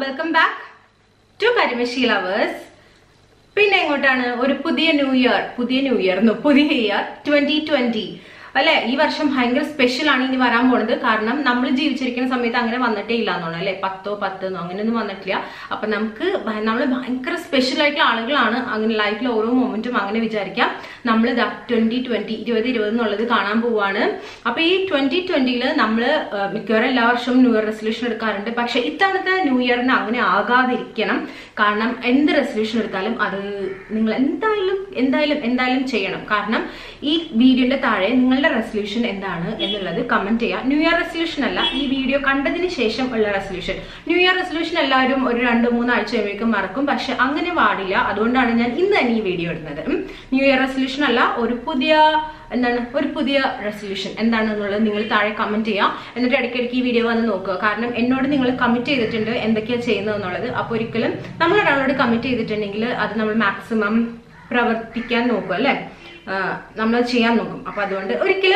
Welcome back to കരിമശി lovers പിന്നെ എങ്ങോട്ടാണ് ഒരു പുതിയ ന്യൂ ഇയർ പുതിയ ന്യൂ ഇയർ പുതിയ ഇയർ ട്വന്റി ട്വന്റി അല്ലെ ഈ വർഷം ഭയങ്കര സ്പെഷ്യൽ ആണ് ഇനി വരാൻ പോണത് കാരണം നമ്മൾ ജീവിച്ചിരിക്കുന്ന സമയത്ത് അങ്ങനെ വന്നിട്ടേ ഇല്ല എന്നാണ് അല്ലെ പത്തോ പത്തെന്നോ അങ്ങനെയൊന്നും വന്നിട്ടില്ല അപ്പൊ നമുക്ക് നമ്മൾ ഭയങ്കര സ്പെഷ്യൽ ആയിട്ടുള്ള ആളുകളാണ് അങ്ങനെ ലൈഫിൽ ഓരോ മൊമെന്റും അങ്ങനെ വിചാരിക്കാം നമ്മൾ ട്വന്റി ട്വന്റി ഇരുപത് ഇരുപത് എന്നുള്ളത് കാണാൻ പോവാണ് അപ്പൊ ഈ ട്വന്റി ട്വന്റിയിൽ നമ്മൾ മിക്കവാറും എല്ലാ വർഷവും ന്യൂ ഇയർ റെസൊല്യൂഷൻ എടുക്കാറുണ്ട് പക്ഷെ ഇത്തവണത്തെ ന്യൂ ഇയറിന് അങ്ങനെ ആകാതിരിക്കണം കാരണം എന്ത് റെസൊല്യൂഷൻ എടുത്താലും അത് നിങ്ങൾ എന്തായാലും എന്തായാലും എന്തായാലും ചെയ്യണം കാരണം ഈ വീഡിയോന്റെ താഴെ നിങ്ങളുടെ റെസൊല്യൂഷൻ എന്താണ് എന്നുള്ളത് കമന്റ് ചെയ്യുക ന്യൂ ഇയർ റെസൊല്യൂഷൻ അല്ല ഈ വീഡിയോ കണ്ടതിന് ശേഷം ഉള്ള റെസൊല്യൂഷൻ ന്യൂ ഇയർ റെസൊല്യൂഷൻ എല്ലാവരും ഒരു രണ്ട് മൂന്ന് ആഴ്ച കഴിയുമ്പോഴേക്കും മറക്കും പക്ഷെ അങ്ങനെ പാടില്ല അതുകൊണ്ടാണ് ഞാൻ ഇന്ന് തന്നെ ഈ വീഡിയോ ഇടുന്നത് ഉം. ന്യൂ ഇയർ റെസൊല്യൂഷൻ അല്ല ഒരു പുതിയ എന്താണ് ഒരു പുതിയ റെസൊല്യൂഷൻ എന്താണെന്നുള്ളത് നിങ്ങൾ താഴെ കമന്റ് ചെയ്യാം എന്നിട്ട് ഇടയ്ക്കിടയ്ക്ക് ഈ വീഡിയോ വന്ന് നോക്കുക കാരണം എന്നോട് നിങ്ങൾ കമ്മിറ്റ് ചെയ്തിട്ടുണ്ട് എന്തൊക്കെയാണ് ചെയ്യുന്നത് എന്നുള്ളത് അപ്പോൾ ഒരിക്കലും നമ്മൾ ഒരാളോട് കമ്മിറ്റ് ചെയ്തിട്ടുണ്ടെങ്കിൽ അത് നമ്മൾ മാക്സിമം പ്രവർത്തിക്കാൻ നോക്കും അല്ലേ നമ്മൾ ചെയ്യാൻ നോക്കും അപ്പൊ അതുകൊണ്ട് ഒരിക്കലും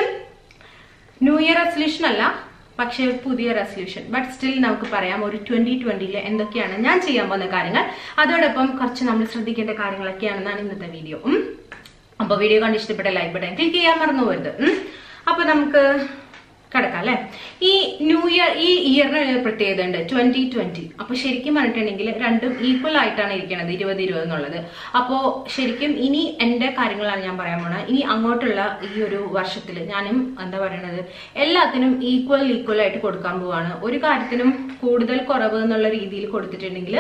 ന്യൂ ഇയർ റെസൊല്യൂഷൻ അല്ല പക്ഷേ ഒരു പുതിയ റെസൊല്യൂഷൻ ബട്ട് സ്റ്റിൽ നമുക്ക് പറയാം ഒരു ട്വന്റി ട്വന്റിയിൽ എന്തൊക്കെയാണ് ഞാൻ ചെയ്യാൻ പോകുന്ന കാര്യങ്ങൾ അതോടൊപ്പം കുറച്ച് നമ്മൾ ശ്രദ്ധിക്കേണ്ട കാര്യങ്ങളൊക്കെയാണെന്നാണ് ഇന്നത്തെ വീഡിയോ ഉം. അപ്പൊ വീഡിയോ കണ്ട് ഇഷ്ടപ്പെട്ട ലൈക്ക് ബട്ടൺ ക്ലിക്ക് ചെയ്യാൻ മറന്നു പോരുത് ഉം. അപ്പൊ നമുക്ക് കിടക്കാം അല്ലെ ഈ ന്യൂ ഇയർ ഈ ഇയറിന് ഒരു പ്രത്യേകത ഉണ്ട് ട്വന്റി ട്വന്റി അപ്പൊ ശരിക്കും പറഞ്ഞിട്ടുണ്ടെങ്കിൽ രണ്ടും ഈക്വൽ ആയിട്ടാണ് ഇരിക്കുന്നത് ഇരുപത് ഇരുപത് എന്നുള്ളത് അപ്പോ ശരിക്കും ഇനി എന്റെ കാര്യങ്ങളാണ് ഞാൻ പറയാൻ പോണത് ഇനി അങ്ങോട്ടുള്ള ഈ ഒരു വർഷത്തിൽ ഞാനും എന്താ പറയണത് എല്ലാത്തിനും ഈക്വൽ ഈക്വൽ ആയിട്ട് കൊടുക്കാൻ പോവാണ് ഒരു കാര്യത്തിനും കൂടുതൽ കുറവ് എന്നുള്ള രീതിയിൽ കൊടുത്തിട്ടുണ്ടെങ്കിൽ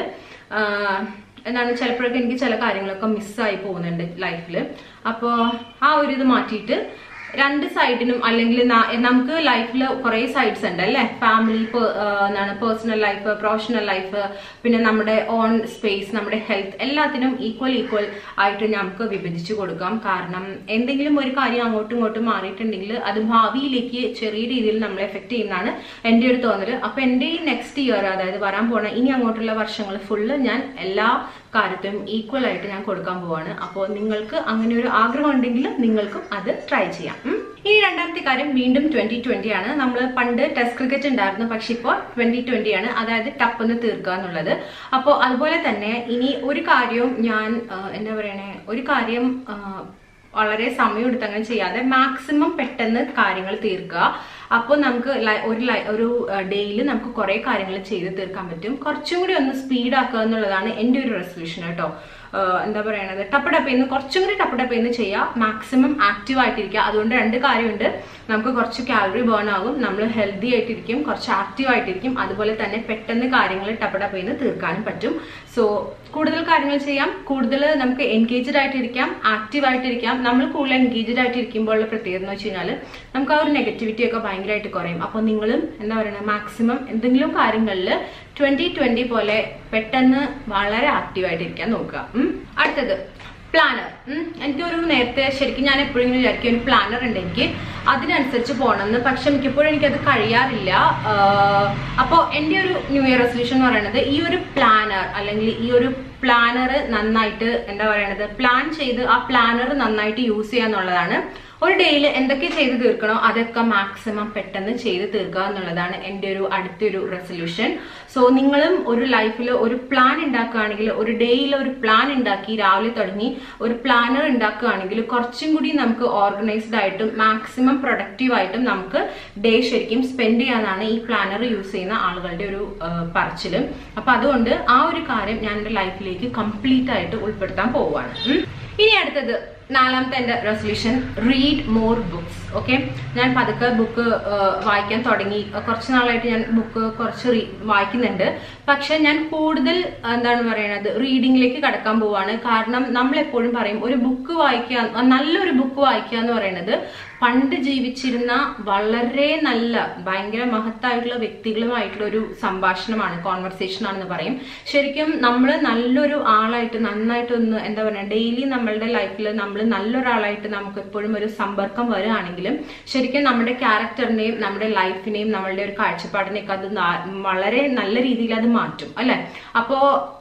എന്താണ് ചിലപ്പോഴൊക്കെ എനിക്ക് ചില കാര്യങ്ങളൊക്കെ മിസ്സായി പോകുന്നുണ്ട് ലൈഫിൽ അപ്പോൾ ആ ഒരു ഇത് മാറ്റിയിട്ട് രണ്ട് സൈഡിനും അല്ലെങ്കിൽ ന- നമുക്ക് ലൈഫിൽ കുറേ സൈഡ്സ് ഉണ്ട് അല്ലേ ഫാമിലി എന്താണ് പേഴ്സണൽ ലൈഫ് പ്രൊഫഷണൽ ലൈഫ് പിന്നെ നമ്മുടെ ഓൺ സ്പേസ് നമ്മുടെ ഹെൽത്ത് എല്ലാത്തിനും ഈക്വൽ ഈക്വൽ ആയിട്ട് നമുക്ക് വിഭജിച്ച് കൊടുക്കാം കാരണം എന്തെങ്കിലും ഒരു കാര്യം അങ്ങോട്ടും ഇങ്ങോട്ടും മാറിയിട്ടുണ്ടെങ്കിൽ അത് ഭാവിയിലേക്ക് ചെറിയ രീതിയിൽ നമ്മളെ എഫക്ട് ചെയ്യുന്നതാണ് എൻ്റെ ഒരു തോന്നൽ അപ്പൊ എൻ്റെ ഈ നെക്സ്റ്റ് ഇയർ അതായത് വരാൻ പോണ ഇനി അങ്ങോട്ടുള്ള വർഷങ്ങൾ ഫുള്ള് ഞാൻ എല്ലാ കാര്യത്തിനും ഈക്വൽ ആയിട്ട് ഞാൻ കൊടുക്കാൻ പോവാണ് അപ്പോൾ നിങ്ങൾക്ക് അങ്ങനെ ഒരു ആഗ്രഹം ഉണ്ടെങ്കിൽ നിങ്ങൾക്കും അത് ട്രൈ ചെയ്യാം ഉം. ഇനി രണ്ടാമത്തെ കാര്യം വീണ്ടും ട്വന്റി ട്വന്റി ആണ് നമ്മൾ പണ്ട് ടെസ്റ്റ് ക്രിക്കറ്റ് ഉണ്ടായിരുന്നു പക്ഷെ ഇപ്പോൾ ട്വന്റി ട്വന്റി ആണ് അതായത് ടപ്പെന്ന് തീർക്കുക എന്നുള്ളത് അപ്പോൾ അതുപോലെ തന്നെ ഇനി ഒരു കാര്യവും ഞാൻ ആ, എന്താ പറയണേ ഒരു കാര്യം ആ, വളരെ സമയം എടുത്ത് അങ്ങനെ ചെയ്യാതെ മാക്സിമം പെട്ടെന്ന് കാര്യങ്ങൾ തീർക്കുക അപ്പോൾ നമുക്ക് ലൈ- ഒരു ലൈ- ഒരു ഡേയിൽ നമുക്ക് കുറെ കാര്യങ്ങൾ ചെയ്ത് തീർക്കാൻ പറ്റും കുറച്ചും കൂടി ഒന്ന് സ്പീഡ് ആക്കുക എന്നുള്ളതാണ് എൻ്റെ ഒരു റെസൊല്യൂഷൻ കേട്ടോ ആഹ് എന്താ പറയണത് ടപ്പ് ടപ്പേന്ന് കുറച്ചും കൂടി ടപ്പ് ടപ്പേന്ന് ചെയ്യുക മാക്സിമം ആക്റ്റീവ് ആയിട്ടിരിക്കുക അതുകൊണ്ട് രണ്ട് കാര്യമുണ്ട് നമുക്ക് കുറച്ച് കാലറി ബേൺ ആകും നമ്മൾ ഹെൽത്തി ആയിട്ടിരിക്കും കുറച്ച് ആക്റ്റീവ് ആയിട്ടിരിക്കും അതുപോലെ തന്നെ പെട്ടെന്ന് കാര്യങ്ങൾ ടപ്പ് ടപ്പേന്ന് തീർക്കാനും പറ്റും സോ കൂടുതൽ കാര്യങ്ങൾ ചെയ്യാം കൂടുതൽ നമുക്ക് എൻഗേജ്ഡ് ആയിട്ടിരിക്കാം ആക്റ്റീവ് ആയിട്ടിരിക്കാം നമ്മൾ കൂടുതൽ എൻഗേജ്ഡ് ആയിട്ടിരിക്കുമ്പോൾ ഉള്ള പ്രത്യേകത എന്ന് വെച്ച് കഴിഞ്ഞാൽ നമുക്ക് ആ ഒരു നെഗറ്റിവിറ്റി ഒക്കെ ഭയങ്കരമായിട്ട് കുറയും അപ്പോൾ നിങ്ങളും എന്താ പറയുക മാക്സിമം എന്തെങ്കിലും കാര്യങ്ങളിൽ ട്വന്റി ട്വന്റി പോലെ പെട്ടെന്ന് വളരെ ആക്റ്റീവ് ആയിട്ടിരിക്കാൻ നോക്കുക ഉം. അടുത്തത് പ്ലാനർ എനിക്കൊരു നേരത്തെ ശരിക്കും ഞാൻ എപ്പോഴെങ്കിലും വിചാരിക്കും ഒരു പ്ലാനർ ഉണ്ട് എനിക്ക് അതിനനുസരിച്ച് പോകണമെന്ന് പക്ഷെ മിക്കപ്പോഴും എനിക്കത് കഴിയാറില്ല അപ്പോൾ എൻ്റെ ഒരു ന്യൂ ഇയർ റെസൊല്യൂഷൻ എന്ന് പറയുന്നത് ഈ ഒരു പ്ലാനർ അല്ലെങ്കിൽ ഈ ഒരു പ്ലാനർ നന്നായിട്ട് എന്താ പറയണത് പ്ലാൻ ചെയ്ത് ആ പ്ലാനർ നന്നായിട്ട് യൂസ് ചെയ്യുക എന്നുള്ളതാണ് ഒരു ഡേയിൽ എന്തൊക്കെ ചെയ്ത് തീർക്കണോ അതൊക്കെ മാക്സിമം പെട്ടെന്ന് ചെയ്ത് തീർക്കുക എന്നുള്ളതാണ് എൻ്റെ ഒരു അടുത്തൊരു റെസൊല്യൂഷൻ സോ നിങ്ങളും ഒരു ലൈഫിൽ ഒരു പ്ലാൻ ഉണ്ടാക്കുകയാണെങ്കിൽ ഒരു ഡേയിൽ ഒരു പ്ലാൻ ഉണ്ടാക്കി രാവിലെ തുടങ്ങി ഒരു പ്ലാനർ ഉണ്ടാക്കുകയാണെങ്കിൽ കുറച്ചും കൂടി നമുക്ക് ഓർഗനൈസ്ഡ് ആയിട്ടും മാക്സിമം പ്രൊഡക്റ്റീവ് ആയിട്ടും നമുക്ക് ഡേ ശരിക്കും സ്പെൻഡ് ചെയ്യാനാണ് ഈ പ്ലാനർ യൂസ് ചെയ്യുന്ന ആളുകളുടെ ഒരു പറച്ചില് അപ്പൊ അതുകൊണ്ട് ആ ഒരു കാര്യം ഞാൻ എൻ്റെ ലൈഫിലേക്ക് കംപ്ലീറ്റ് ആയിട്ട് ഉൾപ്പെടുത്താൻ പോവുകയാണ് ഉം. ഇനി അടുത്തത് നാലാമത്തെ എൻ്റെ resolution read more books okay ഞാൻ പതുക്കെ ബുക്ക് വായിക്കാൻ തുടങ്ങി കുറച്ച് നാളായിട്ട് ഞാൻ ബുക്ക് കുറച്ച് റീ വായിക്കുന്നുണ്ട് പക്ഷെ ഞാൻ കൂടുതൽ എന്താണ് പറയണത് റീഡിങ്ങിലേക്ക് കടക്കാൻ പോവാണ് കാരണം നമ്മൾ എപ്പോഴും പറയും ഒരു ബുക്ക് വായിക്കുക നല്ലൊരു ബുക്ക് വായിക്കുക എന്ന് പറയുന്നത് പണ്ട് ജീവിച്ചിരുന്ന വളരെ നല്ല ഭയങ്കര മഹത്തായിട്ടുള്ള വ്യക്തികളുമായിട്ടുള്ള ഒരു സംഭാഷണമാണ് കോൺവെർസേഷൻ ആണെന്ന് പറയും ശരിക്കും നമ്മൾ നല്ലൊരു ആളായിട്ട് നന്നായിട്ടൊന്ന് എന്താ പറയുക ഡെയിലി നമ്മളുടെ ലൈഫിൽ നമ്മൾ നല്ലൊരാളായിട്ട് നമുക്ക് എപ്പോഴും ഒരു സമ്പർക്കം വരികയാണെങ്കിലും ശരിക്കും നമ്മുടെ ക്യാരക്ടറിനെയും നമ്മുടെ ലൈഫിനെയും നമ്മളുടെ ഒരു കാഴ്ചപ്പാടിനെയൊക്കെ അത് നാ- വളരെ നല്ല രീതിയിൽ അത് മാറ്റും അല്ലെ അപ്പോ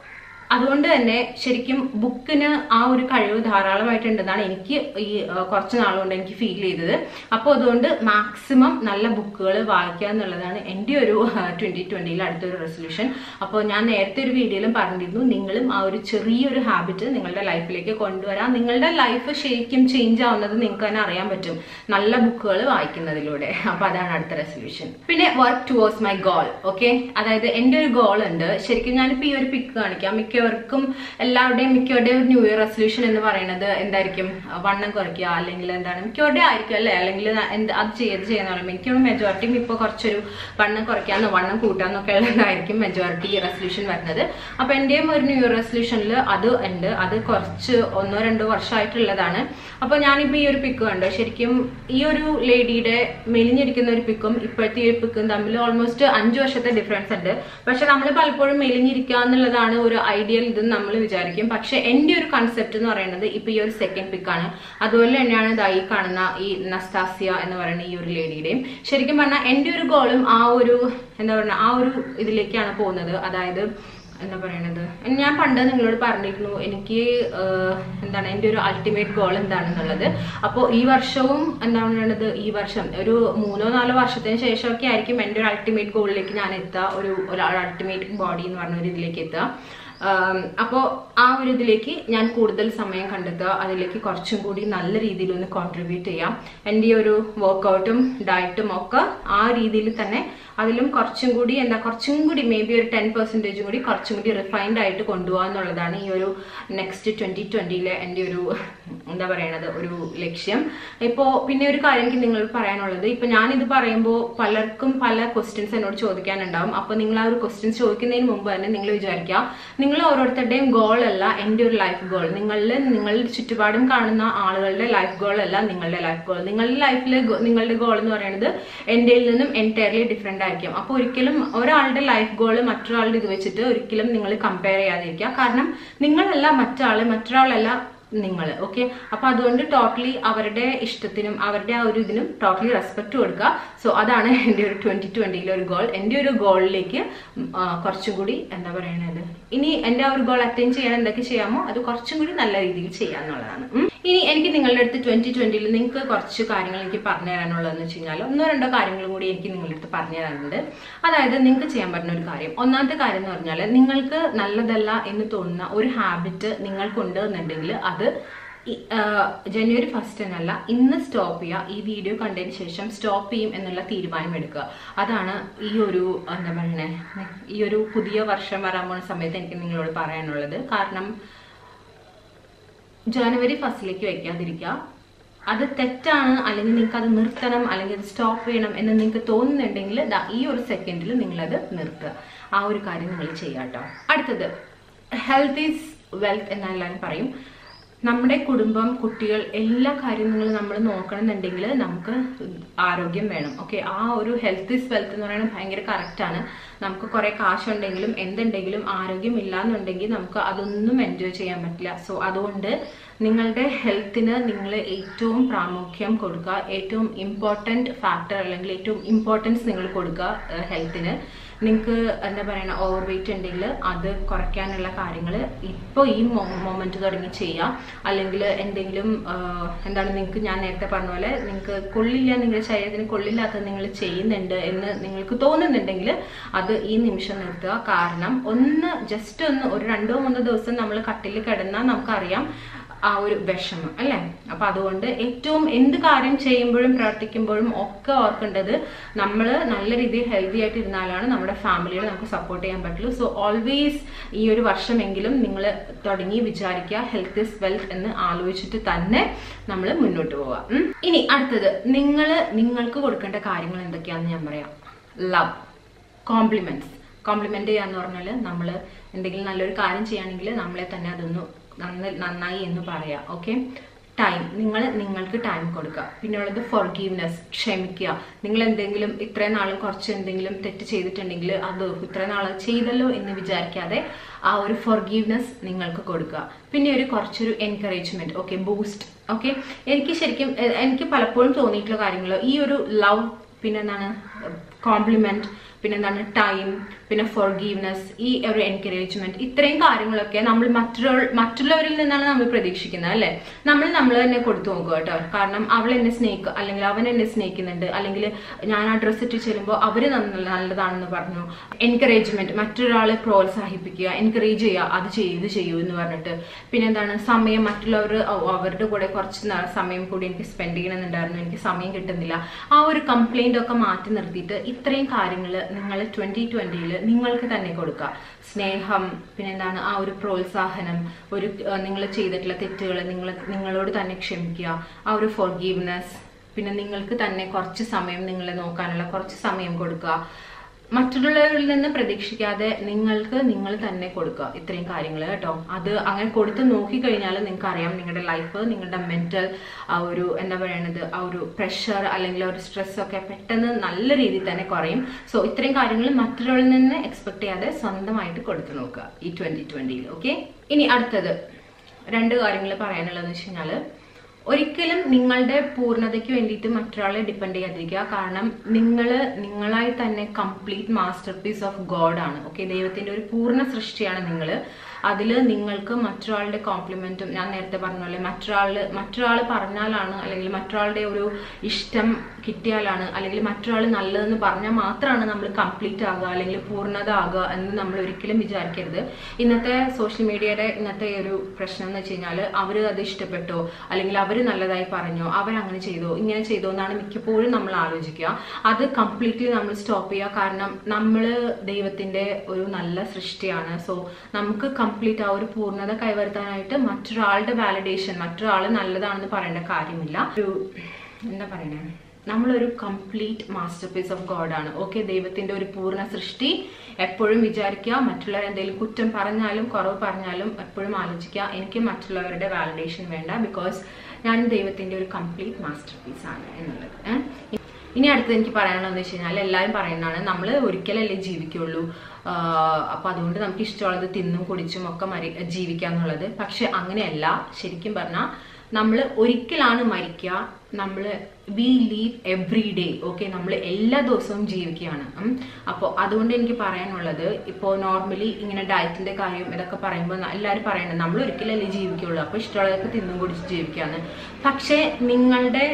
അതുകൊണ്ട് തന്നെ ശരിക്കും ബുക്കിന് ആ ഒരു കഴിവ് ധാരാളമായിട്ടുണ്ടെന്നാണ് എനിക്ക് ഈ ആ, കുറച്ച് നാളുകൊണ്ട് എനിക്ക് ഫീൽ ചെയ്തത് അപ്പോൾ അതുകൊണ്ട് മാക്സിമം നല്ല ബുക്കുകൾ വായിക്കുക എന്നുള്ളതാണ് എൻ്റെ ഒരു ട്വൻറ്റി ട്വൻറ്റിയിൽ അടുത്തൊരു റെസൊല്യൂഷൻ അപ്പോൾ ഞാൻ നേരത്തെ ഒരു വീഡിയോയിലും പറഞ്ഞിരുന്നു നിങ്ങളും ആ ഒരു ചെറിയൊരു ഹാബിറ്റ് നിങ്ങളുടെ ലൈഫിലേക്ക് കൊണ്ടുവരാം നിങ്ങളുടെ ലൈഫ് ശരിക്കും ചേഞ്ച് ആവുന്നത് നിങ്ങൾക്ക് തന്നെ അറിയാൻ പറ്റും നല്ല ബുക്കുകൾ വായിക്കുന്നതിലൂടെ അപ്പോൾ അതാണ് അടുത്ത റെസൊല്യൂഷൻ പിന്നെ work towards my goal okay അതായത് എൻ്റെ ഒരു ഗോൾ ഉണ്ട് ശരിക്കും ഞാനിപ്പോൾ ഈ ഒരു പിക്ക് കാണിക്കാം മിക്കവർക്കും എല്ലാവരുടെയും മിക്കവരുടെയും ഒരു ന്യൂ ഇയർ റെസൊല്യൂഷൻ എന്ന് പറയുന്നത് എന്തായിരിക്കും വണ്ണം കുറയ്ക്കുക അല്ലെങ്കിൽ എന്താണ് മിക്കവരുടെ ആയിരിക്കും അല്ലേ അല്ലെങ്കിൽ എന്ത് അത് ചെയ്ത് ചെയ്യുന്ന പോലെ മിക്കവരും മെജോറിറ്റിയും ഇപ്പോൾ കുറച്ചൊരു വണ്ണം കുറയ്ക്കാന്നോ വണ്ണം കൂട്ടാന്നൊക്കെ ഉള്ളതായിരിക്കും മെജോറിറ്റി റെസൊല്യൂഷൻ വരുന്നത് അപ്പോൾ എൻ്റെയും ഒരു ന്യൂ ഇയർ റെസൊല്യൂഷനിൽ അത് ഉണ്ട് അത് കുറച്ച് ഒന്നോ രണ്ടോ വർഷമായിട്ടുള്ളതാണ് അപ്പോൾ ഞാനിപ്പോൾ ഈ ഒരു പിക്ക് കണ്ടു ശരിക്കും ഈ ഒരു ലേഡിയുടെ മെലിഞ്ഞിരിക്കുന്ന ഒരു പിക്കും ഇപ്പോഴത്തെ ഈ ഒരു പിക്കും തമ്മിൽ ഓൾമോസ്റ്റ് അഞ്ച് വർഷത്തെ ഡിഫറൻസ് ഉണ്ട് പക്ഷെ നമ്മൾ പലപ്പോഴും മെലിഞ്ഞിരിക്കുക എന്നുള്ളതാണ് ഒരു ഐഡിയൽ ഇതെന്ന് നമ്മൾ വിചാരിക്കും പക്ഷെ എൻ്റെ ഒരു കൺസെപ്റ്റ് എന്ന് പറയുന്നത് ഇപ്പൊ ഈ ഒരു സെക്കൻഡ് പിക്കാണ് അതുപോലെ തന്നെയാണ് ദാ ഈ കാണുന്ന ഈ നസ്താസിയ എന്ന് പറയുന്ന ഈ ഒരു ലേഡിയുടെയും ശരിക്കും പറഞ്ഞാൽ എൻ്റെ ഒരു ഗോളും ആ ഒരു എന്താ പറയുക ആ ഒരു ഇതിലേക്കാണ് പോകുന്നത് അതായത് എന്താ പറയണത് ഞാൻ പണ്ട് നിങ്ങളോട് പറഞ്ഞിരുന്നു എനിക്ക് ആഹ്, എന്താണ് എൻ്റെ ഒരു അൾട്ടിമേറ്റ് ഗോൾ എന്താണെന്നുള്ളത് അപ്പോൾ ഈ വർഷവും എന്താണ് പറയണത് ഈ വർഷം ഒരു മൂന്നോ നാലോ വർഷത്തിന് ശേഷമൊക്കെ ആയിരിക്കും എൻ്റെ ഒരു അൾട്ടിമേറ്റ് ഗോളിലേക്ക് ഞാൻ എത്തുക ഒരു ഒരു അൾട്ടിമേറ്റ് ബോഡി എന്ന് പറഞ്ഞ ഒരു ഇതിലേക്ക് എത്തുക അപ്പോൾ ആ ഒരു ഇതിലേക്ക് ഞാൻ കൂടുതൽ സമയം കണ്ടെത്തുക അതിലേക്ക് കുറച്ചും കൂടി നല്ല രീതിയിൽ ഒന്ന് കോൺട്രിബ്യൂട്ട് ചെയ്യാം എൻ്റെ ഈ ഒരു വർക്കൗട്ടും ഡയറ്റും ഒക്കെ ആ രീതിയിൽ തന്നെ അതിലും കുറച്ചും കൂടി എന്താ കുറച്ചും കൂടി മേ ബി ഒരു ടെൻ പെർസെൻറ്റേജും കൂടി കുറച്ചും കൂടി റിഫൈൻഡ് ആയിട്ട് കൊണ്ടുപോകുക എന്നുള്ളതാണ് ഈ ഒരു നെക്സ്റ്റ് ട്വൻറ്റി ട്വൻറ്റിയിലെ എൻ്റെ ഒരു എന്താ പറയണത് ഒരു ലക്ഷ്യം ഇപ്പോൾ പിന്നെ ഒരു കാര്യം എനിക്ക് നിങ്ങളോട് പറയാനുള്ളത് ഇപ്പം ഞാനിത് പറയുമ്പോൾ പലർക്കും പല ക്വസ്റ്റ്യൻസ് എന്നോട് ചോദിക്കാനുണ്ടാവും അപ്പോൾ നിങ്ങൾ ആ ഒരു ക്വസ്റ്റ്യൻസ് ചോദിക്കുന്നതിന് മുമ്പ് തന്നെ നിങ്ങൾ വിചാരിക്കുക നിങ്ങൾ ഓരോരുത്തരുടെയും ഗോൾ അല്ല എൻ്റെ ഒരു ലൈഫ് ഗോൾ നിങ്ങളിൽ നിങ്ങളുടെ ചുറ്റുപാടും കാണുന്ന ആളുകളുടെ ലൈഫ് ഗോൾ അല്ല നിങ്ങളുടെ ലൈഫ് ഗോൾ നിങ്ങളുടെ ലൈഫിൽ നിങ്ങളുടെ ഗോൾ എന്ന് പറയുന്നത് എൻ്റെ നിന്നും എൻറ്റയർലി ഡിഫറെൻ്റ് ആയിരിക്കും അപ്പോൾ ഒരിക്കലും ഒരാളുടെ ലൈഫ് ഗോൾ മറ്റൊരാളുടെ ഇത് വെച്ചിട്ട് ഒരിക്കലും നിങ്ങൾ കമ്പയർ ചെയ്യാതിരിക്കുക കാരണം നിങ്ങളല്ല മറ്റാൾ മറ്റൊരാളല്ല നിങ്ങൾ ഓക്കെ അപ്പൊ അതുകൊണ്ട് ടോട്ടലി അവരുടെ ഇഷ്ടത്തിനും അവരുടെ ആ ഒരു ഇതിനും ടോട്ടലി റെസ്പെക്ട് കൊടുക്കുക സോ അതാണ് എൻ്റെ ഒരു ട്വന്റി ട്വന്റിയിലെ ഒരു ഗോൾ എൻ്റെ ഒരു ഗോളിലേക്ക് കുറച്ചും കൂടി എന്താ പറയണത് ഇനി എൻ്റെ ആ ഒരു ഗോൾ അറ്റൈൻ ചെയ്യാൻ എന്തൊക്കെ ചെയ്യാമോ അത് കുറച്ചും കൂടി നല്ല രീതിയിൽ ചെയ്യാന്നുള്ളതാണ് ഉം. ഇനി എനിക്ക് നിങ്ങളുടെ അടുത്ത് ട്വന്റി ട്വന്റിയിൽ നിങ്ങൾക്ക് കുറച്ച് കാര്യങ്ങൾ എനിക്ക് പറഞ്ഞു തരാനുള്ളതെന്ന് വെച്ച് കഴിഞ്ഞാൽ ഒന്നോ രണ്ടോ കാര്യങ്ങളും കൂടി എനിക്ക് നിങ്ങളുടെ അടുത്ത് പറഞ്ഞു തരാനുണ്ട് അതായത് നിങ്ങൾക്ക് ചെയ്യാൻ പറ്റുന്ന ഒരു കാര്യം ഒന്നാമത്തെ കാര്യം എന്ന് പറഞ്ഞാൽ നിങ്ങൾക്ക് നല്ലതല്ല എന്ന് തോന്നുന്ന ഒരു ഹാബിറ്റ് നിങ്ങൾക്കുണ്ട് എന്നുണ്ടെങ്കിൽ അത് ഈ- ആ, ജനുവരി ഫസ്റ്റ് എന്നല്ല ഇന്ന് സ്റ്റോപ്പ് ചെയ്യുക ഈ വീഡിയോ കണ്ടതിന് ശേഷം സ്റ്റോപ്പ് ചെയ്യും എന്നുള്ള തീരുമാനം എടുക്കുക അതാണ് ഈ ഒരു എന്താ പറയണേ ഈ ഒരു പുതിയ വർഷം വരാൻ പോകുന്ന സമയത്ത് എനിക്ക് നിങ്ങളോട് പറയാനുള്ളത് കാരണം ജനുവരി ഫസ്റ്റിലേക്ക് വെക്കാതിരിക്കുക അത് തെറ്റാണ് അല്ലെങ്കിൽ നിങ്ങൾക്ക് അത് നിർത്തണം അല്ലെങ്കിൽ അത് സ്റ്റോപ്പ് ചെയ്യണം എന്ന് നിങ്ങൾക്ക് തോന്നുന്നുണ്ടെങ്കിൽ ദാ ഈ ഒരു സെക്കൻഡിൽ നിങ്ങളത് നിർത്തുക ആ ഒരു കാര്യം നിങ്ങൾ ചെയ്യാം കേട്ടോ അടുത്തത് ഹെൽത്ത് ഈസ് വെൽത്ത് എന്നെല്ലാവരും പറയും നമ്മുടെ കുടുംബം കുട്ടികൾ എല്ലാ കാര്യങ്ങളും നമ്മൾ നോക്കണമെന്നുണ്ടെങ്കിൽ നമുക്ക് ആരോഗ്യം വേണം ഓക്കെ ആ ഒരു ഹെൽത്ത് ഈസ് വെൽത്ത് എന്ന് പറയുന്നത് ഭയങ്കര കറക്റ്റാണ് നമുക്ക് കുറെ കാശുണ്ടെങ്കിലും എന്തുണ്ടെങ്കിലും ആരോഗ്യം ഇല്ല എന്നുണ്ടെങ്കിൽ നമുക്ക് അതൊന്നും എൻജോയ് ചെയ്യാൻ പറ്റില്ല സോ അതുകൊണ്ട് നിങ്ങളുടെ ഹെൽത്തിന് നിങ്ങൾ ഏറ്റവും പ്രാമുഖ്യം കൊടുക്കുക ഏറ്റവും ഇമ്പോർട്ടൻറ്റ് ഫാക്ടർ അല്ലെങ്കിൽ ഏറ്റവും ഇമ്പോർട്ടൻസ് നിങ്ങൾ കൊടുക്കുക ഹെൽത്തിന് നിങ്ങൾക്ക് എന്താ പറയുക ഓവർ വെയിറ്റ് ഉണ്ടെങ്കിൽ അത് കുറയ്ക്കാനുള്ള കാര്യങ്ങൾ ഇപ്പോൾ ഈ മൊമെന്റ് തുടങ്ങി ചെയ്യാം അല്ലെങ്കിൽ എന്തെങ്കിലും ആ, എന്താണ് നിങ്ങൾക്ക് ഞാൻ നേരത്തെ പറഞ്ഞ പോലെ നിങ്ങൾക്ക് കൊള്ളില്ല നിങ്ങളുടെ ശരീരത്തിന് കൊള്ളില്ലാത്തത് നിങ്ങൾ ചെയ്യുന്നുണ്ട് എന്ന് നിങ്ങൾക്ക് തോന്നുന്നുണ്ടെങ്കിൽ അത് ഈ നിമിഷം നിർത്തുക കാരണം ഒന്ന് ജസ്റ്റ് ഒന്ന് ഒരു രണ്ടോ മൂന്നോ ദിവസം നമ്മൾ കട്ടിൽ കിടന്നാൽ നമുക്കറിയാം ആ ഒരു വിഷമം അല്ലേ അപ്പൊ അതുകൊണ്ട് ഏറ്റവും എന്ത് കാര്യം ചെയ്യുമ്പോഴും പ്രവർത്തിക്കുമ്പോഴും ഒക്കെ ഓർക്കേണ്ടത് നമ്മൾ നല്ല രീതിയിൽ ഹെൽത്തി ആയിട്ട് ഇരുന്നാലാണ് നമ്മുടെ ഫാമിലിയെ നമുക്ക് സപ്പോർട്ട് ചെയ്യാൻ പറ്റുള്ളൂ സോ ഓൾവേസ് ഈ ഒരു വർഷമെങ്കിലും നിങ്ങൾ തുടങ്ങി വിചാരിക്കുക ഹെൽത്ത് ഇസ് വെൽത്ത് എന്ന് ആലോചിച്ചിട്ട് തന്നെ നമ്മൾ മുന്നോട്ട് പോവുക ഉം. ഇനി അടുത്തത് നിങ്ങൾ നിങ്ങൾക്ക് കൊടുക്കേണ്ട കാര്യങ്ങൾ എന്തൊക്കെയാണെന്ന് ഞാൻ പറയാം ലവ് കോംപ്ലിമെന്റ്സ് കോംപ്ലിമെന്റ് ചെയ്യാന്ന് പറഞ്ഞാൽ നമ്മൾ എന്തെങ്കിലും നല്ലൊരു കാര്യം ചെയ്യുകയാണെങ്കിൽ നമ്മളെ തന്നെ അതൊന്ന് നന്ന നന്നായി എന്ന് പറയാം ഓക്കെ ടൈം നിങ്ങൾ നിങ്ങൾക്ക് ടൈം കൊടുക്കുക പിന്നെ ഉള്ളത് ഫോർഗീവ്നെസ് ക്ഷമിക്കുക നിങ്ങൾ എന്തെങ്കിലും ഇത്രയും നാളും കുറച്ച് എന്തെങ്കിലും തെറ്റ് ചെയ്തിട്ടുണ്ടെങ്കിൽ അത് ഇത്രയും നാൾ ചെയ്തല്ലോ എന്ന് വിചാരിക്കാതെ ആ ഒരു ഫോർഗീവ്നെസ് നിങ്ങൾക്ക് കൊടുക്കുക പിന്നെ ഒരു കുറച്ചൊരു എൻകറേജ്മെന്റ് ഓക്കെ ബൂസ്റ്റ് ഓക്കെ എനിക്ക് ശരിക്കും എ- എനിക്ക് പലപ്പോഴും തോന്നിയിട്ടുള്ള കാര്യങ്ങൾ ഈ ഒരു ലവ് പിന്നെന്താണ് കോംപ്ലിമെന്റ് പിന്നെന്താണ് ടൈം പിന്നെ ഫോർഗീവ്നെസ് ഈ ഒരു എൻകറേജ്മെന്റ് ഇത്രയും കാര്യങ്ങളൊക്കെ നമ്മൾ മറ്റുള്ള മറ്റുള്ളവരിൽ നിന്നാണ് നമ്മൾ പ്രതീക്ഷിക്കുന്നത് അല്ലെ നമ്മൾ നമ്മൾ തന്നെ കൊടുത്തു നോക്കുക കേട്ടോ കാരണം അവൾ എന്നെ സ്നേഹിക്കുക അല്ലെങ്കിൽ അവൻ എന്നെ സ്നേഹിക്കുന്നുണ്ട് അല്ലെങ്കിൽ ഞാൻ ആ ഡ്രസ്സ് ഇട്ട് ചെല്ലുമ്പോൾ അവര് നല്ല- നല്ലതാണെന്ന് പറഞ്ഞു എൻകറേജ്മെന്റ് മറ്റൊരാളെ പ്രോത്സാഹിപ്പിക്കുക എൻകറേജ് ചെയ്യുക അത് ചെയ്യൂ ഇത് ചെയ്യൂ എന്ന് പറഞ്ഞിട്ട് പിന്നെ എന്താണ് സമയം മറ്റുള്ളവർ അവരുടെ കൂടെ കുറച്ച് നാ- സമയം കൂടി എനിക്ക് സ്പെൻഡ് ചെയ്യണമെന്നുണ്ടായിരുന്നു എനിക്ക് സമയം കിട്ടുന്നില്ല ആ ഒരു കംപ്ലൈന്റ് ഒക്കെ മാറ്റി നിർത്തിയിട്ട് ഇത്രയും കാര്യങ്ങൾ നിങ്ങൾ ട്വന്റി ട്വന്റിയിൽ നിങ്ങൾക്ക് തന്നെ കൊടുക്കുക സ്നേഹം പിന്നെ എന്താണ് ആ ഒരു പ്രോത്സാഹനം ഒരു നിങ്ങൾ ചെയ്തിട്ടുള്ള തെറ്റുകൾ നിങ്ങൾ നിങ്ങളോട് തന്നെ ക്ഷമിക്കുക ആ ഒരു ഫോർഗീവ്നെസ് പിന്നെ നിങ്ങൾക്ക് തന്നെ കുറച്ച് സമയം നിങ്ങളെ നോക്കാനുള്ള കുറച്ച് സമയം കൊടുക്കുക മറ്റുള്ളവരിൽ നിന്ന് പ്രതീക്ഷിക്കാതെ നിങ്ങൾക്ക് നിങ്ങൾ തന്നെ കൊടുക്കുക ഇത്രയും കാര്യങ്ങൾ കേട്ടോ അത് അങ്ങനെ കൊടുത്ത് നോക്കിക്കഴിഞ്ഞാൽ നിങ്ങൾക്ക് അറിയാം നിങ്ങളുടെ ലൈഫ് നിങ്ങളുടെ മെന്റൽ ആ ഒരു എന്താ പറയണത് ആ ഒരു പ്രഷർ അല്ലെങ്കിൽ ആ ഒരു സ്ട്രെസ് ഒക്കെ പെട്ടെന്ന് നല്ല രീതിയിൽ തന്നെ കുറയും സോ ഇത്രയും കാര്യങ്ങൾ മറ്റൊരാളിൽ നിന്ന് എക്സ്പെക്ട് ചെയ്യാതെ സ്വന്തമായിട്ട് കൊടുത്തു നോക്കുക ഈ ട്വന്റി ട്വന്റിയിൽ ഓക്കെ ഇനി അടുത്തത് രണ്ട് കാര്യങ്ങൾ പറയാനുള്ളതെന്ന് വെച്ച് കഴിഞ്ഞാൽ ഒരിക്കലും നിങ്ങളുടെ പൂർണ്ണതയ്ക്ക് വേണ്ടിയിട്ട് മറ്റൊരാളെ ഡിപ്പെൻഡ് ചെയ്യാതിരിക്കുക കാരണം നിങ്ങൾ നിങ്ങളായി തന്നെ complete masterpiece of God ആണ് ഓക്കെ ദൈവത്തിന്റെ ഒരു പൂർണ്ണ സൃഷ്ടിയാണ് നിങ്ങൾ അതിൽ നിങ്ങൾക്ക് മറ്റൊരാളുടെ കോംപ്ലിമെന്റും ഞാൻ നേരത്തെ പറഞ്ഞ പോലെ മറ്റൊരാൾ മറ്റൊരാൾ പറഞ്ഞാലാണ് അല്ലെങ്കിൽ മറ്റൊരാളുടെ ഒരു ഇഷ്ടം കിട്ടിയാലാണ് അല്ലെങ്കിൽ മറ്റൊരാൾ നല്ലതെന്ന് പറഞ്ഞാൽ മാത്രമാണ് നമ്മൾ കംപ്ലീറ്റ് ആകുക അല്ലെങ്കിൽ പൂർണ്ണത ആകുക എന്ന് നമ്മൾ ഒരിക്കലും വിചാരിക്കരുത് ഇന്നത്തെ സോഷ്യൽ മീഡിയയുടെ ഇന്നത്തെ ഒരു പ്രശ്നം എന്ന് വെച്ച് കഴിഞ്ഞാൽ അവർ അത് ഇഷ്ടപ്പെട്ടോ അല്ലെങ്കിൽ അവർ നല്ലതായി പറഞ്ഞോ അവരങ്ങനെ ചെയ്തോ ഇങ്ങനെ ചെയ്തോ എന്നാണ് മിക്കപ്പോഴും നമ്മൾ ആലോചിക്കുക അത് കംപ്ലീറ്റ്ലി നമ്മൾ സ്റ്റോപ്പ് ചെയ്യുക കാരണം നമ്മൾ ദൈവത്തിന്റെ ഒരു നല്ല സൃഷ്ടിയാണ് സോ നമുക്ക് കംപ്ലീറ്റ് ആ ഒരു പൂർണ്ണത കൈവരുത്താനായിട്ട് മറ്റൊരാളുടെ വാലിഡേഷൻ മറ്റൊരാൾ നല്ലതാണെന്ന് പറയേണ്ട കാര്യമില്ല ഒരു എന്താ പറയണേ നമ്മളൊരു complete masterpiece of God ആണ് ഓക്കെ ദൈവത്തിന്റെ ഒരു പൂർണ്ണ സൃഷ്ടി എപ്പോഴും വിചാരിക്കുക മറ്റുള്ളവർ എന്തെങ്കിലും കുറ്റം പറഞ്ഞാലും കുറവ് പറഞ്ഞാലും എപ്പോഴും ആലോചിക്കുക എനിക്ക് മറ്റുള്ളവരുടെ വാലിഡേഷൻ വേണ്ട ബിക്കോസ് ഞാൻ ദൈവത്തിന്റെ ഒരു കംപ്ലീറ്റ് മാസ്റ്റർ പീസ് ആണ് എന്നുള്ളത് ഏഹ് ഇനി അടുത്തത് എനിക്ക് പറയാനുള്ളതെന്ന് വെച്ച് കഴിഞ്ഞാൽ എല്ലാവരും പറയുന്നതാണ് നമ്മൾ ഒരിക്കലല്ലേ ജീവിക്കുള്ളൂ ആഹ് അപ്പൊ അതുകൊണ്ട് നമുക്ക് ഇഷ്ടമുള്ളത് തിന്നും കുടിച്ചും ഒക്കെ മരി ജീവിക്കാന്നുള്ളത് പക്ഷെ അങ്ങനെയല്ല ശരിക്കും പറഞ്ഞാൽ നമ്മൾ ഒരിക്കലാണ് മരിക്കുക നമ്മൾ we live every day okay നമ്മൾ എല്ലാ ദിവസവും ജീവിക്കുകയാണ് അപ്പോൾ അതുകൊണ്ട് എനിക്ക് പറയാനുള്ളത് ഇപ്പോൾ നോർമലി ഇങ്ങനെ ഡയറ്റിന്റെ കാര്യം ഇതൊക്കെ പറയുമ്പോൾ എല്ലാവരും പറയുന്നത് നമ്മൾ ഒരിക്കലല്ലേ ജീവിക്കുള്ളൂ അപ്പോൾ ഇഷ്ടമുള്ളതൊക്കെ തിന്നും കുടിച്ച് ജീവിക്കാന്ന് പക്ഷേ നിങ്ങളുടെ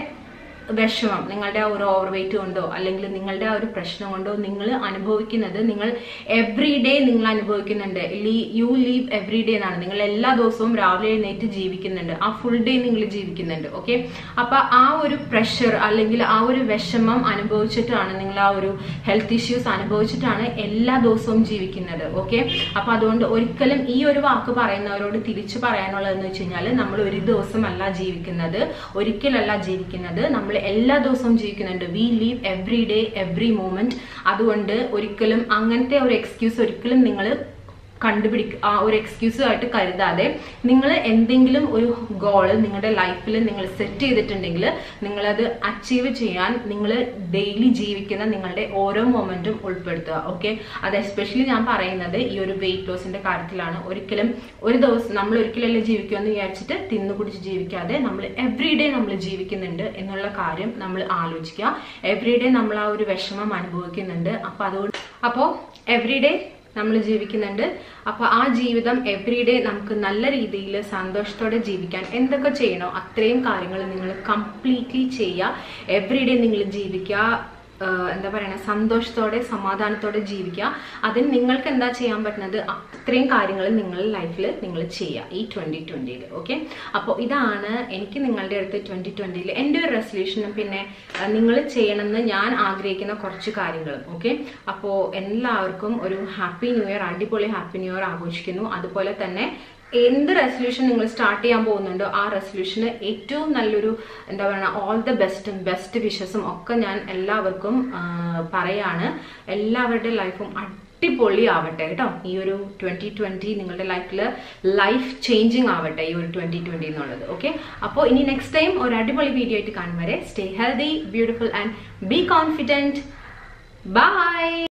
വിഷമം നിങ്ങളുടെ ആ ഒരു ഓവർ വെയിറ്റ് കൊണ്ടോ അല്ലെങ്കിൽ നിങ്ങളുടെ ആ ഒരു പ്രശ്നം കൊണ്ടോ നിങ്ങൾ അനുഭവിക്കുന്നത് നിങ്ങൾ എവ്രി ഡേ നിങ്ങൾ അനുഭവിക്കുന്നുണ്ട് യു ലീവ് എവ്രി ഡേ എന്നാണ് നിങ്ങൾ എല്ലാ ദിവസവും രാവിലെ എഴുന്നേറ്റ് ജീവിക്കുന്നുണ്ട് ആ ഫുൾ ഡേ നിങ്ങൾ ജീവിക്കുന്നുണ്ട് ഓക്കെ അപ്പൊ ആ ഒരു പ്രഷർ അല്ലെങ്കിൽ ആ ഒരു വിഷമം അനുഭവിച്ചിട്ടാണ് നിങ്ങൾ ആ ഒരു ഹെൽത്ത് ഇഷ്യൂസ് അനുഭവിച്ചിട്ടാണ് എല്ലാ ദിവസവും ജീവിക്കുന്നത് ഓക്കെ അപ്പൊ അതുകൊണ്ട് ഒരിക്കലും ഈ ഒരു വാക്ക് പറയുന്നവരോട് തിരിച്ചു പറയാനുള്ളതെന്ന് വെച്ച് കഴിഞ്ഞാൽ നമ്മൾ ഒരു ദിവസമല്ല ജീവിക്കുന്നത് ഒരിക്കലല്ല ജീവിക്കുന്നത് നമ്മൾ എല്ലാ ദിവസവും ജീവിക്കുന്നുണ്ട് we live every day every moment അതുകൊണ്ട് ഒരിക്കലും അങ്ങനത്തെ ഒരു എക്സ്ക്യൂസ് ഒരിക്കലും നിങ്ങൾ കണ്ടുപിടിക്ക ആ ഒരു എക്സ്ക്യൂസ് ആയിട്ട് കരുതാതെ നിങ്ങൾ എന്തെങ്കിലും ഒരു ഗോള് നിങ്ങളുടെ ലൈഫിൽ നിങ്ങൾ സെറ്റ് ചെയ്തിട്ടുണ്ടെങ്കിൽ നിങ്ങളത് അച്ചീവ് ചെയ്യാൻ നിങ്ങൾ ഡെയിലി ജീവിക്കുന്ന നിങ്ങളുടെ ഓരോ മൊമെന്റും ഉൾപ്പെടുത്തുക ഓക്കെ അത് എസ്പെഷ്യലി ഞാൻ പറയുന്നത് ഈ ഒരു വെയിറ്റ് ലോസിന്റെ കാര്യത്തിലാണ് ഒരിക്കലും ഒരു ദിവസം നമ്മൾ ഒരിക്കലല്ലേ ജീവിക്കുമെന്ന് വിചാരിച്ചിട്ട് തിന്നു കുടിച്ച് ജീവിക്കാതെ നമ്മൾ എവ്രി ഡേ നമ്മൾ ജീവിക്കുന്നുണ്ട് എന്നുള്ള കാര്യം നമ്മൾ ആലോചിക്കുക എവ്രി ഡേ നമ്മൾ ആ ഒരു വിഷമം അനുഭവിക്കുന്നുണ്ട് അപ്പൊ അതുകൊണ്ട് അപ്പോൾ എവ്രി ഡേ നമ്മൾ ജീവിക്കുന്നുണ്ട് അപ്പൊ ആ ജീവിതം എവ്രി ഡേ നമുക്ക് നല്ല രീതിയിൽ സന്തോഷത്തോടെ ജീവിക്കാൻ എന്തൊക്കെ ചെയ്യണോ അത്രയും കാര്യങ്ങൾ നിങ്ങൾ കംപ്ലീറ്റ്ലി ചെയ്യുക എവ്രി ഡേ നിങ്ങൾ ജീവിക്കുക ആഹ് എന്താ പറയണ സന്തോഷത്തോടെ സമാധാനത്തോടെ ജീവിക്കുക അതിന് നിങ്ങൾക്ക് എന്താ ചെയ്യാൻ പറ്റുന്നത് അത്രയും കാര്യങ്ങൾ നിങ്ങളുടെ ലൈഫിൽ നിങ്ങൾ ചെയ്യുക ഈ ട്വന്റി ട്വന്റിയിൽ ഓക്കെ അപ്പോൾ ഇതാണ് എനിക്ക് നിങ്ങളുടെ അടുത്ത് ട്വന്റി ട്വന്റിയിൽ എൻ്റെ ഒരു റെസൊല്യൂഷനും പിന്നെ നിങ്ങൾ ചെയ്യണമെന്ന് ഞാൻ ആഗ്രഹിക്കുന്ന കുറച്ച് കാര്യങ്ങളും ഓക്കെ അപ്പോൾ എല്ലാവർക്കും ഒരു ഹാപ്പി ന്യൂ ഇയർ അടിപൊളി ഹാപ്പി ന്യൂ ഇയർ ആഘോഷിക്കുന്നു അതുപോലെ തന്നെ എന്ത് റെസൊല്യൂഷൻ നിങ്ങൾ സ്റ്റാർട്ട് ചെയ്യാൻ പോകുന്നുണ്ടോ ആ റെസൊല്യൂഷന് ഏറ്റവും നല്ലൊരു എന്താ പറയുക ഓൾ ദ ബെസ്റ്റും ബെസ്റ്റ് വിഷസും ഒക്കെ ഞാൻ എല്ലാവർക്കും ആ, പറയാണ് എല്ലാവരുടെ ലൈഫും അടിപൊളി ആവട്ടെ കേട്ടോ ഈ ഒരു ട്വന്റി ട്വന്റി നിങ്ങളുടെ ലൈഫിൽ ലൈഫ് ചേഞ്ചിങ് ആവട്ടെ ഈ ഒരു ട്വന്റി ട്വന്റി എന്നുള്ളത് ഓക്കെ അപ്പോൾ ഇനി നെക്സ്റ്റ് ടൈം ഒരു അടിപൊളി വീഡിയോ ആയിട്ട് കാണും വരെ stay healthy beautiful and be confident by